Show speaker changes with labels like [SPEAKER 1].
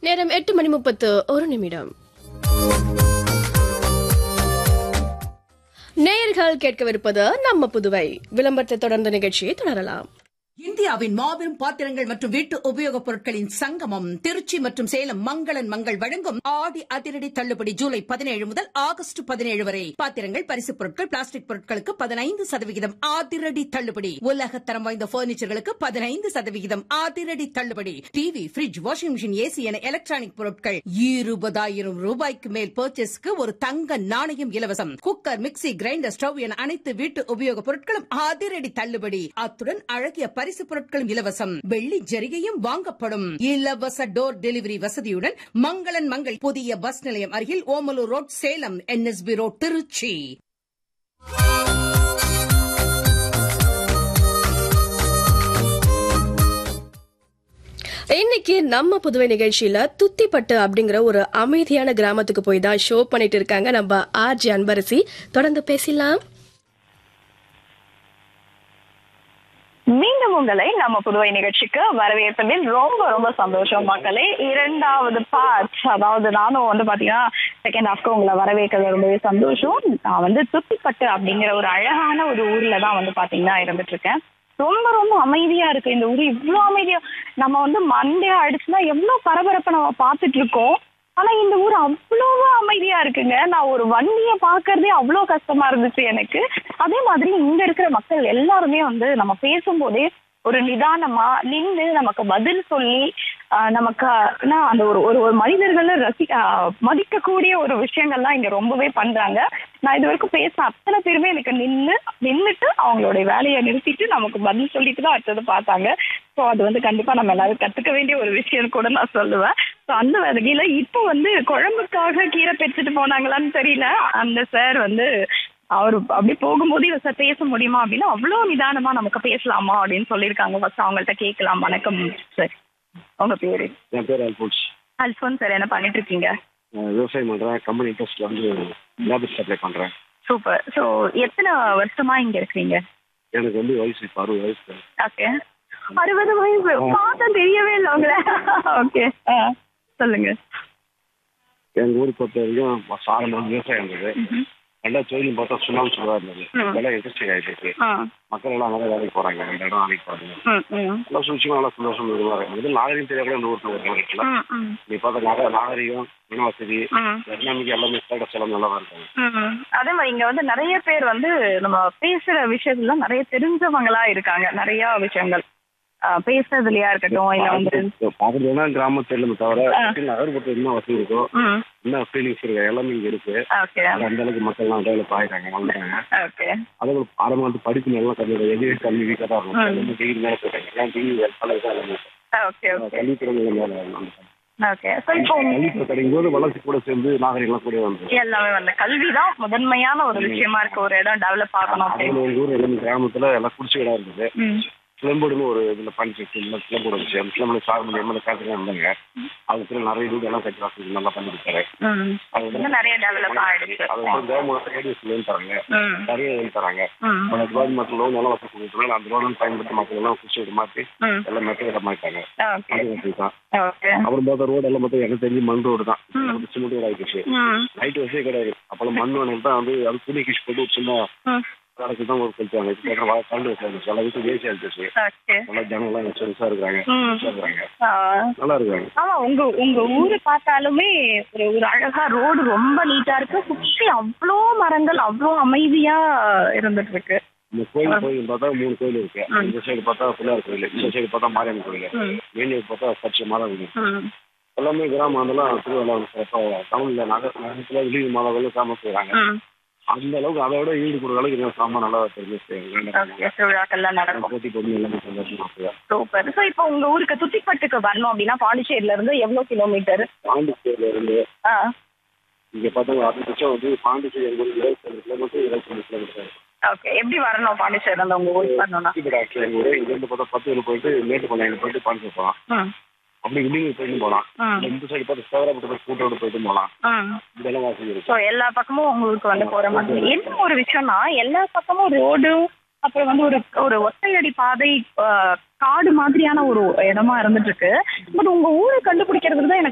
[SPEAKER 1] நேரம் எட்டு மணி முப்பத்து ஒரு நிமிடம் நேயர்கள் கேட்கவிருப்பது நம்ம புதுவை விளம்பரத்தை தொடர்ந்த நிகழ்ச்சியை தொடரலாம்
[SPEAKER 2] இந்தியாவின் மாபெரும் பாத்திரங்கள் மற்றும் வீட்டு உபயோகப் பொருட்களின் சங்கமம் திருச்சி மற்றும் சேலம் மங்களன் மங்கள் வழங்கும் ஆடி அதிரடி தள்ளுபடி ஜூலை பதினேழு முதல் ஆகஸ்ட் பதினேழு வரை பாத்திரங்கள் பரிசுப் பொருட்கள் பிளாஸ்டிக் பொருட்களுக்கு பதினைந்து சதவிகிதம் அதிரடி தள்ளுபடி உலகத்தரம் வாய்ந்த பர்னிச்சர்களுக்கு பதினைந்து சதவிகிதம் அதிரடி தள்ளுபடி TV fridge washing machine AC என எலக்ட்ரானிக் பொருட்கள் இருபதாயிரம் ரூபாய்க்கு மேல் பர்ச்சேஸ்க்கு ஒரு தங்க நாணயம் இலவசம் குக்கர் மிக்ஸி கிரைண்டர் ஸ்டவ் என அனைத்து வீட்டு உபயோகப் பொருட்களும் அதிரடி தள்ளுபடி அத்துடன் அழகிய பரிசு பொருட்களும் இலவசம் வெள்ளி ஜரிகையும் வாங்கப்படும் இலவச டோர் டெலிவரி வசதியுடன் மங்களன் மங்கள் புதிய பஸ் நிலையம் அருகில் Omalur road Salem NSP road Trichy
[SPEAKER 1] இன்னைக்கு நம்ம புதுவை நிகழ்ச்சியில துத்திப்பட்டு அப்படிங்கிற ஒரு அமைதியான கிராமத்துக்கு போய் தான் ஷோ பண்ணிட்டு இருக்காங்க நம்ம ஆர்ஜி அன்பரசி தொடர்ந்து பேசலாம்
[SPEAKER 3] மீண்டும் உங்களை நம்ம புதுவை நிகழ்ச்சிக்கு வரவேற்பதில் ரொம்ப ரொம்ப சந்தோஷம் மக்களே இரண்டாவது பார்ட் அதாவது நானும் வந்து பாத்தீங்கன்னா செகண்ட் ஹாஃப்க்கு உங்களை வரவேற்கிறது ரொம்பவே சந்தோஷம் நான் வந்து துத்திப்பட்டு அப்படிங்கிற ஒரு அழகான ஒரு ஊர்ல தான் வந்து பாத்தீங்கன்னா இருந்துட்டு இருக்கேன் ரொம்ப ரொம்ப அமைதியா இருக்கு இந்த ஊர் இவ்வளோ அமைதியா நம்ம வந்து மண்டையா அடிச்சுனா எவ்வளவு பரபரப்பை நம்ம பார்த்துட்டு இருக்கோம் ஆனா இந்த ஊர் அவ்வளவு அமைதியா இருக்குங்க நான் ஒரு வண்டியை பாக்குறதே அவ்வளோ கஷ்டமா இருந்துச்சு எனக்கு அதே மாதிரி இங்க இருக்கிற மக்கள் எல்லாருமே வந்து நம்ம பேசும்போதே ஒரு நிதானமா நின்று நமக்கு பதில் சொல்லி ஆஹ் நமக்கு நான் அந்த ஒரு ஒரு ஒரு மனிதர்களை ரசி ஆஹ் மதிக்கக்கூடிய ஒரு விஷயங்கள்லாம் இங்க ரொம்பவே பண்றாங்க நான் இது வரைக்கும் பேச அத்தனை பேருமே எனக்கு நின்று நின்றுட்டு அவங்களுடைய வேலையை நிறுத்திட்டு நமக்கு பதில் சொல்லிட்டு தான் அடுத்தது பார்த்தாங்க ஸோ அது வந்து கண்டிப்பா நம்ம எல்லாரும் கத்துக்க வேண்டிய ஒரு விஷயம் கூட நான் சொல்லுவேன் ஸோ அந்த வகையில இப்போ வந்து குழம்புக்காக கீரை பெற்றுட்டு போனாங்களான்னு தெரியல அந்த சார் வந்து அவர் அப்படி போகும்போது இவர் சார் பேச முடியுமா அப்படின்னா அவ்வளோ நிதானமா நமக்கு பேசலாமா அப்படின்னு சொல்லியிருக்காங்க ஃபர்ஸ்ட் அவங்கள்ட்ட கேட்கலாம் வணக்கம் சார் உங்க பேரு
[SPEAKER 4] என் பேர் அல்போன்ஸ்
[SPEAKER 3] அல்ஃபோன் சார் என்ன பண்ணிட்டு இருக்கீங்க
[SPEAKER 4] நான் விவசாயம் பண்ணுறேன் கம்பெனி இன்ட்ரெஸ்ட்ல வந்து லேபர் சப்ளை பண்ணுறேன்
[SPEAKER 3] சூப்பர் ஸோ எத்தனை வருஷமா இங்க இருக்கீங்க
[SPEAKER 4] எனக்கு வந்து வயசு இப்போ அறுபது வயசு
[SPEAKER 3] ஓகே அறுபது வயசு பார்த்தா தெரியவே இல்லை உங்களை ஓகே சொல்லுங்க
[SPEAKER 4] எங்கள் ஊர் பொறுத்த வரைக்கும் சாரமான விவசாயம் இருந்தது எல்லா தொழிலும் பார்த்தா சுண்ணாம்பு சுடாக இருந்தது
[SPEAKER 3] ம்.
[SPEAKER 4] எல்லாம் இன்ட்ரெஸ்டிங் ஆகிட்டு
[SPEAKER 3] ஆ
[SPEAKER 4] மக்கள் எல்லாம் நல்லா வேலைக்கு போகிறாங்க ரெண்டு இடம் வேலைக்கு போகிறாங்க
[SPEAKER 3] ம் ம்
[SPEAKER 4] நல்லா சுழிச்சுமா நல்லா சந்தோஷம் இதுவாக இது நாகரிகம் தெரியாத இந்த ஊருக்கு ஒரு இருக்குல்ல
[SPEAKER 3] ம் ம்
[SPEAKER 4] நீ பார்த்தா நகர நாகரிகம் இன வசதி
[SPEAKER 3] ம்
[SPEAKER 4] எக்கனாமிக் எல்லாமே ஸ்டேட்டஸ் எல்லாம் நல்லா இருக்காங்க
[SPEAKER 3] ம். அதே மாதிரி இங்க வந்து நிறைய பேர் வந்து நம்ம பேசுற விஷயத்துல நிறைய தெரிஞ்சவங்களா இருக்காங்க நிறைய விஷயங்கள் ஆஹ் பேசுறதுலயா இருக்கட்டும் இல்ல வந்து
[SPEAKER 4] பார்க்குறதுனா கிராமத்தில் தவிர
[SPEAKER 3] ஆ.
[SPEAKER 4] நகர்புறத்தில் என்ன வசதி இருக்கோ
[SPEAKER 3] ம்
[SPEAKER 4] என்ன ஃபீலிங்ஸ் இருக்கு எல்லாமே இங்கே இருக்கு
[SPEAKER 3] ஓகே
[SPEAKER 4] அது அந்த அளவுக்கு மக்கள்லாம் டெவலப் ஆகிட்டாங்க வளர்ந்துட்டாங்க
[SPEAKER 3] ஓகே
[SPEAKER 4] அதே போல ஆரம்பத்து படிப்பு நல்லா கம்மி எதுவே கல்வி வீக்காக தான் இருக்கும்
[SPEAKER 3] ம்.
[SPEAKER 4] எல்லாமே டிகிரி மேலே போயிட்டாங்க எல்லாம் டிகிரி பழக எல்லாமே
[SPEAKER 3] ஓகே ஓகே
[SPEAKER 4] கல்வித்துறை மேலே வந்துட்டாங்க.
[SPEAKER 3] ஓகே ஸோ இப்போ
[SPEAKER 4] கல்வித்துறை கிடைக்கும் போது வளர்ச்சி கூட சேர்ந்து நாகரிகம்லாம் கூட வந்து
[SPEAKER 3] எல்லாமே வந்து கல்விதான் முதன்மையான ஒரு விஷயமா இருக்கு ஒரு இடம் டெவலப் ஆகணும்
[SPEAKER 4] அதில்
[SPEAKER 3] அப்படின்னு
[SPEAKER 4] எங்கள் ஊர் எல்லாமே கிராமத்தில் எல்லாம் குடிச்சு இடம் இருந்தது
[SPEAKER 3] ம்
[SPEAKER 4] சிலம்போடுன்னு ஒரு இதில் பஞ்சு சிலம்போடு இருந்துச்சு அந்த சிலம்போட சார் மணி எம்எல்ஏ காசுலாம் இருந்தாங்க அதுக்கு நிறைய வீடு எல்லாம் கட்டி வசதி நல்லா பண்ணி கொடுத்தாரு
[SPEAKER 3] ம்
[SPEAKER 4] அது வந்து
[SPEAKER 3] இன்னும் நிறைய டெவலப் ஆயிடுச்சு
[SPEAKER 4] அது வந்து கவர்மெண்ட் ரேடியோஸ் லோன் தராங்க
[SPEAKER 3] ம்
[SPEAKER 4] நிறைய லோன் தராங்க
[SPEAKER 3] ம்
[SPEAKER 4] அந்த கவர்மெண்ட் லோன் நல்லா வசதி கொடுத்தனால அந்த லோன் பயன்படுத்தி மக்கள் எல்லாம் குடிச்சு விட மாற்றி
[SPEAKER 3] ம்
[SPEAKER 4] எல்லாம் மெத்த இடம் மாட்டாங்க
[SPEAKER 3] ஓகே
[SPEAKER 4] அது வசதி தான்
[SPEAKER 3] ஓகே
[SPEAKER 4] அப்புறம் பார்த்தா ரோடு எல்லாம் மொத்தம் எனக்கு தெரிஞ்சு மண் ரோடு தான்
[SPEAKER 3] ம்.
[SPEAKER 4] சிமெண்ட் ரோடு ஆகிடுச்சு
[SPEAKER 3] ம்
[SPEAKER 4] லைட் வசதியே கிடையாது அப்போல்லாம் மண் வேணும் தான் வந்து அது துணி கிஷ் போட்டு ஒரு சின்ன
[SPEAKER 3] ம்
[SPEAKER 4] கடைக்கு தான் ஒரு கழிச்சாங்க இப்போ கேட்குற கண்டு வச்சு எல்லா வீட்டு வேசி ஆகிடுச்சு
[SPEAKER 3] ஓகே
[SPEAKER 4] நல்லா ஜனங்கள்லாம் எக்ஸ்பென்ஸாக இருக்கிறாங்க
[SPEAKER 3] ம்
[SPEAKER 4] இருக்கிறாங்க
[SPEAKER 3] ஆ
[SPEAKER 4] நல்லா இருக்காங்க
[SPEAKER 3] ஆமா உங்க உங்க ஊரு பார்த்தாலுமே ஒரு ஒரு அழகா ரோடு ரொம்ப நீட்டா இருக்கு சுற்றி அவ்வளோ மரங்கள் அவ்வளோ அமைதியா இருந்துட்டு இருக்கு
[SPEAKER 4] இந்த கோயில் கோயில் பார்த்தா மூணு கோயில் இருக்கு
[SPEAKER 3] ம்.
[SPEAKER 4] இந்த சைடு பார்த்தா பிள்ளையார் கோயில் இந்த சைடு பார்த்தா மாரியம்மன் கோயில்
[SPEAKER 3] ம்
[SPEAKER 4] மெயின் பார்த்தா சர்ச்சை மாதா கோயில்
[SPEAKER 3] ம்
[SPEAKER 4] எல்லாமே கிராமம் அதெல்லாம் திருவிழா சிறப்பாக டவுனில் நகர் நகரத்தில் வெளியே மாதாவில் ஃபேமஸ் செய்கிறாங்க
[SPEAKER 3] ம்
[SPEAKER 4] அந்த அளவுக்கு அதை விட ஈடு கொடுக்குற அளவுக்கு இன்னும் சாமான் நல்லா தெரிஞ்சு
[SPEAKER 3] ஓகே திருவிழாக்கள்லாம் நடக்கும்
[SPEAKER 4] போட்டி போட்டு எல்லாமே சந்தோஷமா இருக்கு
[SPEAKER 3] சூப்பர் ஸோ இப்போ உங்க ஊருக்கு துத்திப்பட்டுக்கு வரணும் அப்படின்னா பாண்டிச்சேரியில இருந்து எவ்வளவு கிலோமீட்டர்
[SPEAKER 4] பாண்டிச்சேரியில இருந்து
[SPEAKER 3] ஆ
[SPEAKER 4] இங்க பார்த்தாங்க அதிகபட்சம் வந்து பாண்டிச்சேரி எங்க ஊர் இருபத்தி கிலோமீட்டர் இருபத்தி ரெண்டு கிலோமீட்டர்
[SPEAKER 3] ஓகே எப்படி வரணும் பாண்டிச்சேரியில இருந்து உங்க ஊருக்கு வரணும்னா
[SPEAKER 4] இப்படி ஆக்சுவலி எங்க ஊர் இங்க இருந்து பார்த்தா பத்து கிலோ போயிட்டு மேட்டு பண்ணையில போயிட்டு பாண்டிச்சேரி போகலாம்
[SPEAKER 3] ம்
[SPEAKER 4] அப்படி இப்படிங்க போயிட்டு போகலாம்
[SPEAKER 3] ம்
[SPEAKER 4] இந்த சைடு பார்த்து சேவராப்பட்டு போய் கூட்டோட போயிட்டு போகலாம்
[SPEAKER 3] ம்
[SPEAKER 4] இதெல்லாம் வசதி இருக்கு
[SPEAKER 3] ஸோ எல்லா பக்கமும் உங்களுக்கு வந்து போற மாதிரி என்ன ஒரு விஷயம்னா எல்லா பக்கமும் ரோடும் அப்புறம் வந்து ஒரு ஒரு ஒத்தையடி பாதை ஆஹ், காடு மாதிரியான ஒரு இடமா இருந்துட்டு இருக்கு பட் உங்க ஊரை கண்டுபிடிக்கிறதுக்கு தான் எனக்கு